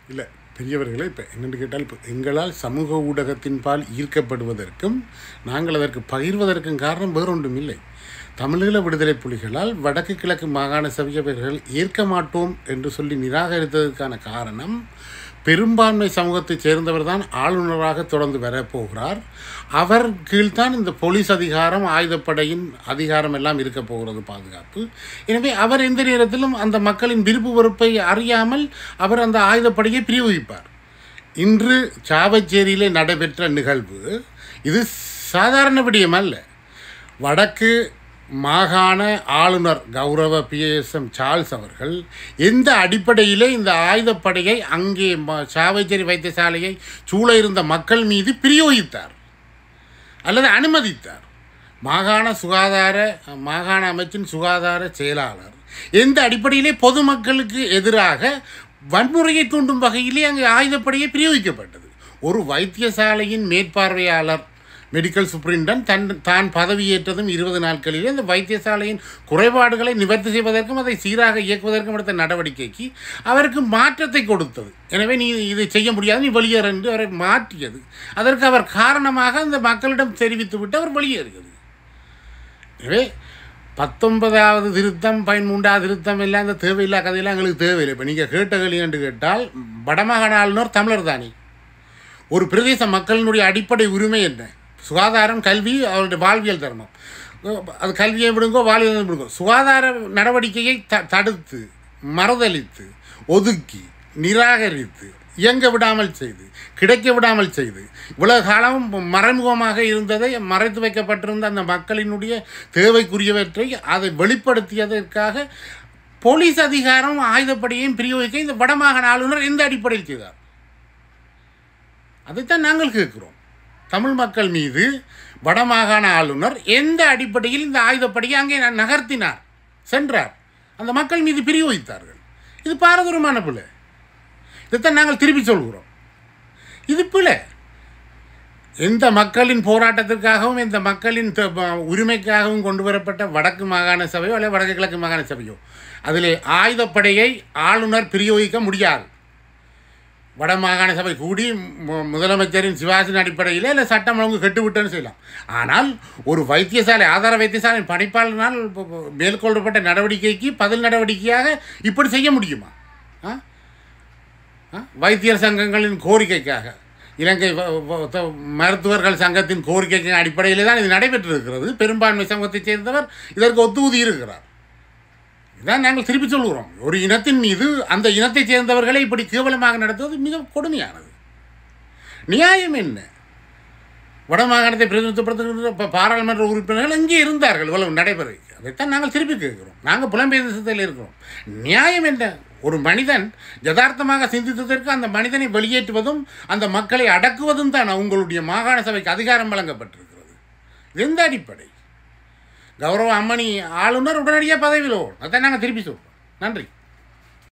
இல்லை பெரியவர்களே இப்போ என்னென்னு கேட்டால் இப்போ எங்களால் சமூக ஊடகத்தின் பால் ஈர்க்கப்படுவதற்கும் நாங்கள் அதற்கு பகிர்வதற்கும் காரணம் வேறொன்றும் இல்லை தமிழீழ விடுதலை புலிகளால் வடக்கு கிழக்கு மாகாண சபையவர்கள் ஏற்க மாட்டோம் என்று சொல்லி நிராகரித்ததற்கான காரணம் பெரும்பான்மை சமூகத்தைச் சேர்ந்தவர் தான் ஆளுநராக தொடர்ந்து வரப்போகிறார் அவர் கீழ்தான் இந்த போலீஸ் அதிகாரம் ஆயுதப்படையின் அதிகாரம் எல்லாம் இருக்க போகிறது பாதுகாப்பு எனவே அவர் எந்த நேரத்திலும் அந்த மக்களின் விருப்பு வெறுப்பை அறியாமல் அவர் அந்த ஆயுதப்படையை பிரயோகிப்பார் இன்று சாவச்சேரியிலே நடைபெற்ற நிகழ்வு இது சாதாரண விடயம் அல்ல வடக்கு மாகாண ஆளுநர் கௌரவ பிஎஸ்எம் சார்ல்ஸ் அவர்கள் எந்த அடிப்படையிலே இந்த ஆயுதப்படையை அங்கே ம- சாவச்சேரி வைத்தியசாலையை சூழ இருந்த மக்கள் மீது பிரயோகித்தார் அல்லது அனுமதித்தார் மாகாண சுகாதார மாகாண அமைச்சின் சுகாதார செயலாளர் எந்த அடிப்படையிலே பொதுமக்களுக்கு எதிராக வன்முறையை தூண்டும் வகையிலே அங்கே ஆயுதப்படையை பிரயோகிக்கப்பட்டது ஒரு வைத்தியசாலையின் மேற்பார்வையாளர் மெடிக்கல் சூப்பரிண்டன் தன் தான் பதவியேற்றதும் இருபது நாட்களிலே இந்த வைத்தியசாலையின் குறைபாடுகளை நிவர்த்தி செய்வதற்கும் அதை சீராக இயக்குவதற்கும் எடுத்த நடவடிக்கைக்கு அவருக்கு மாற்றத்தை கொடுத்தது எனவே நீ இதை செய்ய முடியாது நீ வெளியேறு என்று அவரை மாற்றியது அதற்கு அவர் காரணமாக அந்த மக்களிடம் தெரிவித்துவிட்டு அவர் வெளியேறுகிறது எனவே பத்தொன்பதாவது திருத்தம் பதிமூன்றாவது திருத்தம் எல்லாம் இந்த தேவையில்லா கதையெல்லாம் எங்களுக்கு தேவையில்லை இப்போ நீங்கள் கேட்ட கேள்வி என்று கேட்டால் வடமாகாண ஆளுநர் தமிழர் தானே ஒரு பிரதேச மக்களினுடைய அடிப்படை உரிமை என்ன சுகாதாரம் கல்வி அவருடைய வாழ்வியல் தர்மம் அது கல்வியை விடுங்கோ வாழ்வியலை விடுங்கோ சுகாதார நடவடிக்கையை த தடுத்து மறுதளித்து ஒதுக்கி நிராகரித்து இயங்க விடாமல் செய்து கிடைக்க விடாமல் செய்து இவ்வளவு காலம் மறைமுகமாக இருந்ததை மறைத்து வைக்கப்பட்டிருந்த அந்த மக்களினுடைய தேவைக்குரியவற்றை அதை வெளிப்படுத்தியதற்காக போலீஸ் அதிகாரம் ஆயுதப்படையையும் பிரயோகிக்க இந்த வடமாகாண ஆளுநர் எந்த அடிப்படையில் செய்தார் அதைத்தான் நாங்கள் கேட்கிறோம் தமிழ் மக்கள் மீது வடமாகாண ஆளுநர் எந்த அடிப்படையில் இந்த ஆயுதப்படையை அங்கே ந- நகர்த்தினார் சென்றார் அந்த மக்கள் மீது பிரயோகித்தார்கள் இது பாரதூரமான பிள்ளை இதைத்தான் நாங்கள் திருப்பி சொல்கிறோம் இது பிள்ளை எந்த மக்களின் போராட்டத்திற்காகவும் எந்த மக்களின் த- ப- உரிமைக்காகவும் கொண்டு வரப்பட்ட வடக்கு மாகாண சபையோ அல்லது வடக்கு கிழக்கு மாகாண சபையோ அதிலே ஆயுதப்படையை ஆளுநர் பிரயோகிக்க முடியாது வட மாகாண சபை கூடி மு- முதலமைச்சரின் சிவாசின் அடிப்படையில் இல்லை சட்டம் ஒழுங்கு கெட்டுவிட்டேன்னு செய்யலாம் ஆனால் ஒரு வைத்தியசாலை ஆதார வைத்தியசாலை பணிப்பாளனால் ப- ப- மேற்கொள்ளப்பட்ட நடவடிக்கைக்கு பதில் நடவடிக்கையாக இப்படி செய்ய முடியுமா ஆ ஆ? வைத்தியர் சங்கங்களின் கோரிக்கைக்காக இலங்கை வ- வ- த- மருத்துவர்கள் சங்கத்தின் கோரிக்கைக்கு அடிப்படையில் தான் இது நடைபெற்றிருக்கிறது பெரும்பான்மை சமூகத்தைச் சேர்ந்தவர் இதற்கு ஒத்துஊதி இருக்கிறார் இதான் நாங்கள் திருப்பி சொல்கிறோம் ஒரு இனத்தின் மீது அந்த இனத்தைச் சேர்ந்தவர்களை இப்படி கேவலமாக நடத்துவது மிக கொடுமையானது நியாயம் என்ன வடமாகாணத்தை பிரதிநிதித்துவப்படுத்துகின்ற ப- பாராளுமன்ற உறுப்பினர்கள் இங்கே இருந்தார்கள் இவ்வளவு நடைபெற அதைத்தான் நாங்கள் திருப்பி கேட்கிறோம் நாங்கள் புலம்பெயர் தேசத்தில் இருக்கிறோம் நியாயம் என்ன ஒரு மனிதன் யதார்த்தமாக சிந்தித்ததற்கு அந்த மனிதனை வெளியேற்றுவதும் அந்த மக்களை அடக்குவதும் தான் உங்களுடைய மாகாண சபைக்கு அதிகாரம் வழங்கப்பட்டிருக்கிறது எந்த அடிப்படை கௌரவ அம்மணி ஆளுநர் உடனடியாக பதவியில் ஓடும் அதான் நாங்கள் திருப்பி சொல்கிறோம் நன்றி